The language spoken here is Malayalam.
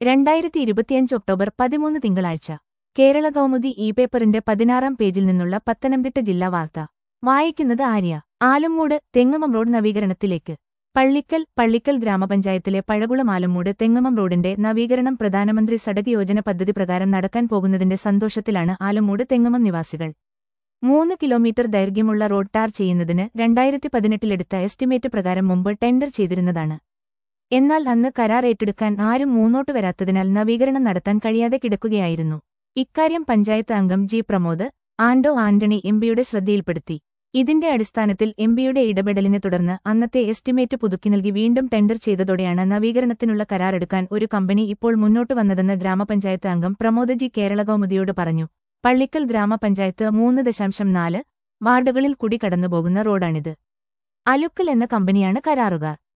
രണ്ടായിരത്തി ഇരുപത്തിയഞ്ച് ഒക്ടോബർ പതിമൂന്ന് തിങ്കളാഴ്ച കേരള കൗമുദി ഇ പേപ്പറിന്റെ പതിനാറാം പേജിൽ നിന്നുള്ള പത്തനംതിട്ട ജില്ലാ വാർത്ത വായിക്കുന്നത് ആര്യ ആലുംമൂട് തെങ്ങമം റോഡ് നവീകരണത്തിലേക്ക് പള്ളിക്കൽ പള്ളിക്കൽ ഗ്രാമപഞ്ചായത്തിലെ പഴകുളം ആലുംമൂട് തെങ്ങമം റോഡിന്റെ നവീകരണം പ്രധാനമന്ത്രി സടക് യോജന പദ്ധതി പ്രകാരം നടക്കാൻ പോകുന്നതിന്റെ സന്തോഷത്തിലാണ് ആലുംമൂട് തെങ്ങമം നിവാസികൾ മൂന്ന് കിലോമീറ്റർ ദൈർഘ്യമുള്ള റോഡ് ടാർ ചെയ്യുന്നതിന് രണ്ടായിരത്തി പതിനെട്ടിലെടുത്ത എസ്റ്റിമേറ്റ് പ്രകാരം മുമ്പ് ടെൻഡർ ചെയ്തിരുന്നതാണ് എന്നാൽ അന്ന് കരാർ ഏറ്റെടുക്കാൻ ആരും മൂന്നോട്ട് വരാത്തതിനാൽ നവീകരണം നടത്താൻ കഴിയാതെ കിടക്കുകയായിരുന്നു ഇക്കാര്യം പഞ്ചായത്ത് അംഗം ജി പ്രമോദ് ആൻഡോ ആന്റണി എംപിയുടെ ശ്രദ്ധയിൽപ്പെടുത്തി ഇതിന്റെ അടിസ്ഥാനത്തിൽ എംപിയുടെ ഇടപെടലിനെ തുടർന്ന് അന്നത്തെ എസ്റ്റിമേറ്റ് പുതുക്കി നൽകി വീണ്ടും ടെൻഡർ ചെയ്തതോടെയാണ് നവീകരണത്തിനുള്ള കരാറെടുക്കാൻ ഒരു കമ്പനി ഇപ്പോൾ മുന്നോട്ട് വന്നതെന്ന് ഗ്രാമപഞ്ചായത്ത് അംഗം പ്രമോദ് ജി കേരള കൗമുദിയോട് പറഞ്ഞു പള്ളിക്കൽ ഗ്രാമപഞ്ചായത്ത് മൂന്ന് ദശാംശം നാല് വാർഡുകളിൽ കൂടി കടന്നുപോകുന്ന റോഡാണിത് അലുക്കൽ എന്ന കമ്പനിയാണ് കരാറുകാർ